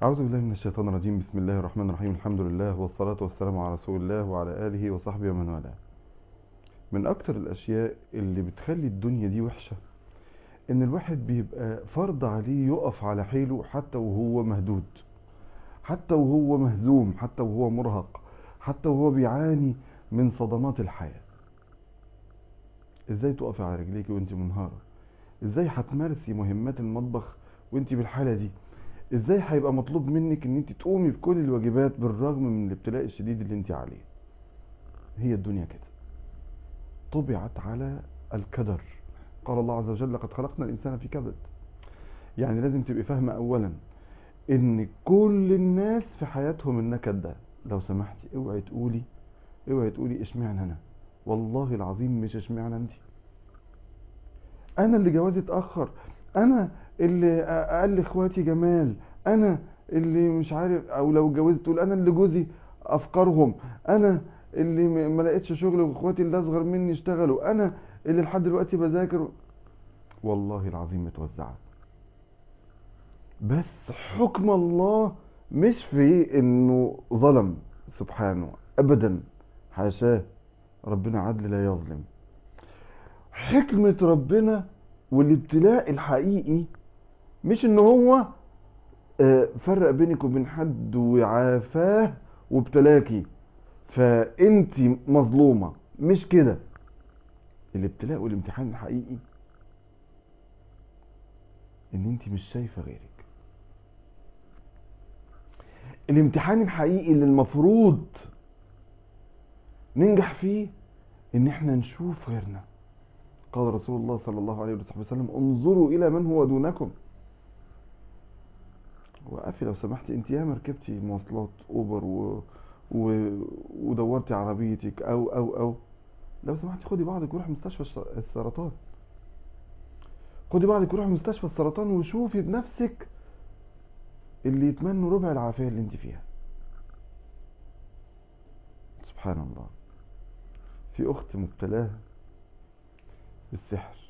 أعوذ بالله من الشيطان الرجيم بسم الله الرحمن الرحيم الحمد لله والصلاة والسلام على رسول الله وعلى آله وصحبه ومن والاه من أكتر الأشياء اللي بتخلي الدنيا دي وحشة إن الواحد بيبقى فرض عليه يقف على حيله حتى وهو مهدود حتى وهو مهزوم حتى وهو مرهق حتى وهو بيعاني من صدمات الحياة ازاي تقفي على رجليك وانت منهارة ازاي هتمارسي مهمات المطبخ وانت بالحالة دي ازاي هيبقى مطلوب منك ان انت تقومي بكل الواجبات بالرغم من الابتلاء الشديد اللي انت عليه هي الدنيا كده طبعت على الكدر قال الله عز وجل لقد خلقنا الانسان في كبد يعني لازم تبقي فاهمه اولا ان كل الناس في حياتهم النكد ده لو سمحتي اوعي تقولي اوعي تقولي اشمعنى انا والله العظيم مش اشمعنى انت انا اللي جوازي اتاخر انا اللي اقل اخواتي جمال انا اللي مش عارف او لو اتجوزت تقول انا اللي جوزي افكارهم انا اللي م- ما لقيتش شغل واخواتي اللي اصغر مني اشتغلوا انا اللي لحد دلوقتي بذاكر والله العظيم متوزعه بس حكم الله مش في انه ظلم سبحانه ابدا حاشاه ربنا عدل لا يظلم حكمة ربنا والابتلاء الحقيقي مش ان هو آه، فرق بينك وبين حد وعافاه وابتلاكي فانت مظلومة مش كده الابتلاء والامتحان الحقيقي ان انت مش شايفة غيرك الامتحان الحقيقي اللي المفروض ننجح فيه ان احنا نشوف غيرنا قال رسول الله صلى الله عليه وسلم انظروا الى من هو دونكم وقفي لو سمحتي انت ياما ركبتي مواصلات اوبر و... و... ودورتي عربيتك او او او لو سمحتي خدي بعضك وروحي مستشفى الش- السرطان خدي بعضك وروحي مستشفى السرطان وشوفي بنفسك اللي يتمنوا ربع العافية اللي انت فيها سبحان الله في اخت مبتلاه بالسحر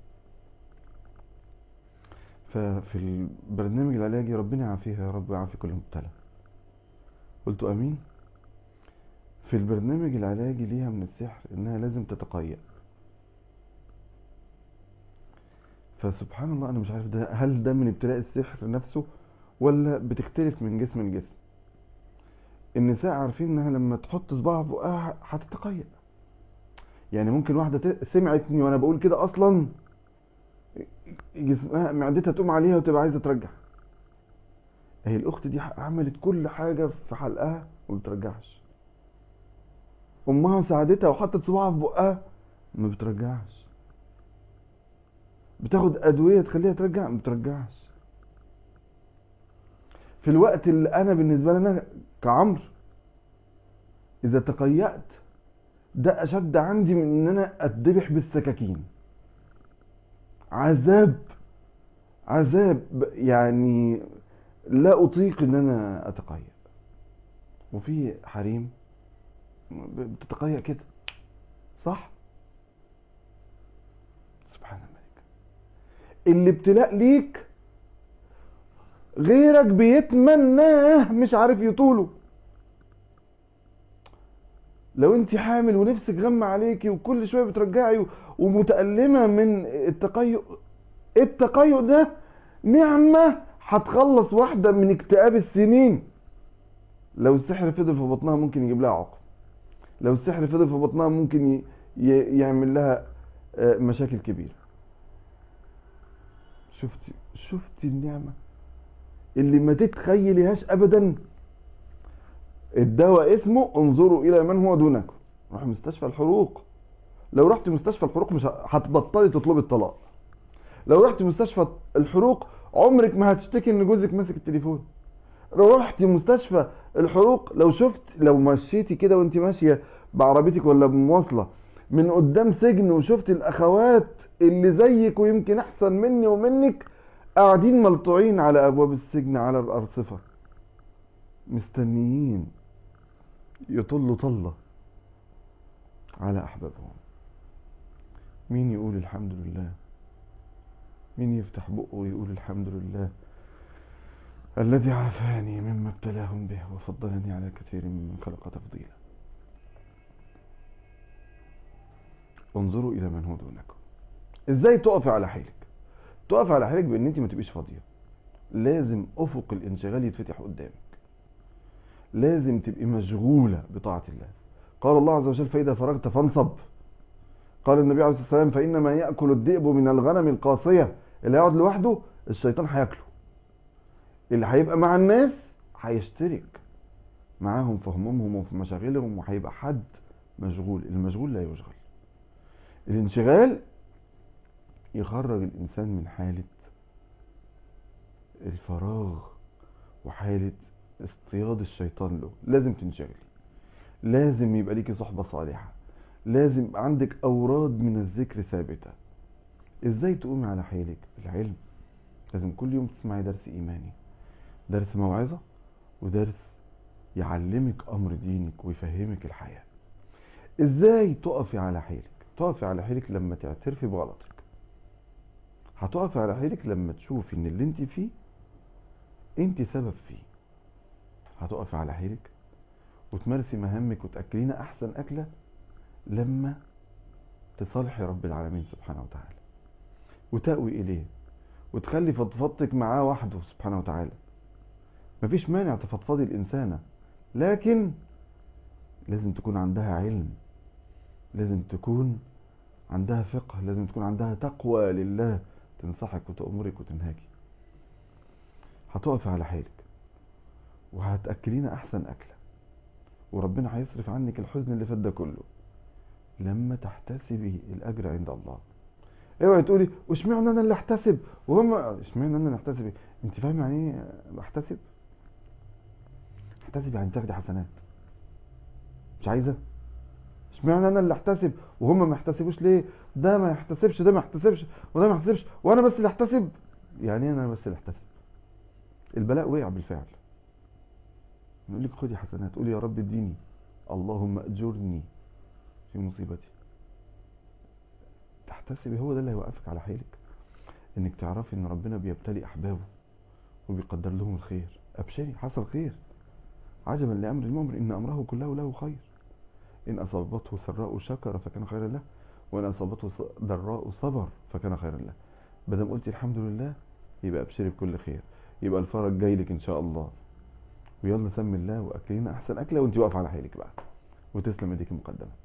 ففي البرنامج العلاجي ربنا يعافيها يا رب ويعافي كل مبتلى قلت امين في البرنامج العلاجي ليها من السحر انها لازم تتقيأ فسبحان الله انا مش عارف ده هل ده من ابتلاء السحر نفسه ولا بتختلف من جسم لجسم النساء عارفين انها لما تحط صباعها في بقها هتتقيأ يعني ممكن واحده ت- سمعتني وانا بقول كده اصلا جسمها معدتها تقوم عليها وتبقى عايزه ترجع هي الاخت دي عملت كل حاجه في حلقها وما بترجعش امها ساعدتها وحطت صباعها في بقها ما بترجعش بتاخد ادويه تخليها ترجع ما بترجعش في الوقت اللي انا بالنسبه لي انا كعمرو اذا تقيأت ده اشد عندي من ان انا اتذبح بالسكاكين عذاب عذاب يعني لا اطيق ان انا اتقيأ وفي حريم بتتقيأ كده صح سبحان الملك الابتلاء ليك غيرك بيتمناه مش عارف يطوله لو انت حامل ونفسك غم عليكي وكل شويه بترجعي و- ومتألمة من التقيؤ التقيؤ ده نعمة هتخلص واحدة من اكتئاب السنين لو السحر فضل في بطنها ممكن يجيب لها عقم لو السحر فضل في بطنها ممكن ي... ي... يعمل لها آه، مشاكل كبيرة شفتي شفتي النعمة اللي ما تتخيليهاش ابدا الدواء اسمه انظروا الى من هو دونكم روح مستشفى الحروق لو رحت مستشفى الحروق مش ه- هتبطلي تطلبي الطلاق لو رحت مستشفى الحروق عمرك ما هتشتكي ان جوزك ماسك التليفون لو رحت مستشفى الحروق لو شفت لو مشيتي كده وانت ماشيه بعربيتك ولا بمواصله من قدام سجن وشفت الاخوات اللي زيك ويمكن احسن مني ومنك قاعدين ملطوعين على ابواب السجن على الارصفه مستنيين يطلوا طله على احبابهم مين يقول الحمد لله مين يفتح بقه ويقول الحمد لله الذي عافاني مما ابتلاهم به وفضلني على كثير ممن خلق تفضيلا انظروا الى من هو دونكم ازاي تقفي على حيلك تقفي على حيلك بان انت ما تبقيش فاضيه لازم افق الانشغال يتفتح قدامك لازم تبقي مشغوله بطاعه الله قال الله عز وجل فاذا فرغت فانصب قال النبي عليه الصلاه والسلام فانما ياكل الذئب من الغنم القاصيه اللي هيقعد لوحده الشيطان هياكله اللي هيبقى مع الناس هيشترك معاهم في همومهم وفي مشاغلهم وهيبقى حد مشغول المشغول لا يشغل الانشغال يخرج الانسان من حالة الفراغ وحالة اصطياد الشيطان له لازم تنشغلي لازم يبقى ليكي صحبة صالحة لازم يبقى عندك اوراد من الذكر ثابتة ازاي تقومي على حيلك العلم لازم كل يوم تسمعي درس ايماني درس موعظة ودرس يعلمك امر دينك ويفهمك الحياة ازاي تقفي على حيلك تقفي على حيلك لما تعترفي بغلطك هتقفي على حيلك لما تشوفي ان اللي انت فيه انت سبب فيه هتقفي على حيلك وتمارسي مهامك وتاكلينا احسن اكله لما تصالحي رب العالمين سبحانه وتعالى وتأوي اليه وتخلي فضفضتك معاه وحده سبحانه وتعالى مفيش مانع تفضفضي الانسانه لكن لازم تكون عندها علم لازم تكون عندها فقه لازم تكون عندها تقوى لله تنصحك وتأمرك وتنهاكي هتقف على حيلك وهتأكلينا أحسن أكلة وربنا هيصرف عنك الحزن اللي فات ده كله لما تحتسبي الأجر عند الله اوعي تقولي واشمعنى انا اللي احتسب وهم اشمعنى انا اللي احتسب انت فاهم يعني ايه احتسب احتسب يعني تاخدي حسنات مش عايزه اشمعنى انا اللي احتسب وهم ما يحتسبوش ليه ده ما يحتسبش ده ما يحتسبش وده ما يحتسبش وانا بس اللي احتسب يعني ايه انا بس اللي احتسب البلاء وقع بالفعل نقول لك خدي حسنات قولي يا رب اديني اللهم اجرني في مصيبتي تحتسبي هو ده اللي هيوقفك على حيلك انك تعرفي ان ربنا بيبتلي احبابه وبيقدر لهم الخير ابشري حصل خير عجبا لامر المؤمن ان امره كله له خير إن أصابته سراء شكر فكان خيرا له وإن أصابته ضراء صبر فكان خيرا له بدل قلت الحمد لله يبقى أبشري بكل خير يبقى الفرج جاي لك إن شاء الله ويلا سمي الله وأكلينا أحسن أكلة وأنت واقفة على حيلك بقى وتسلم ايديك المقدمة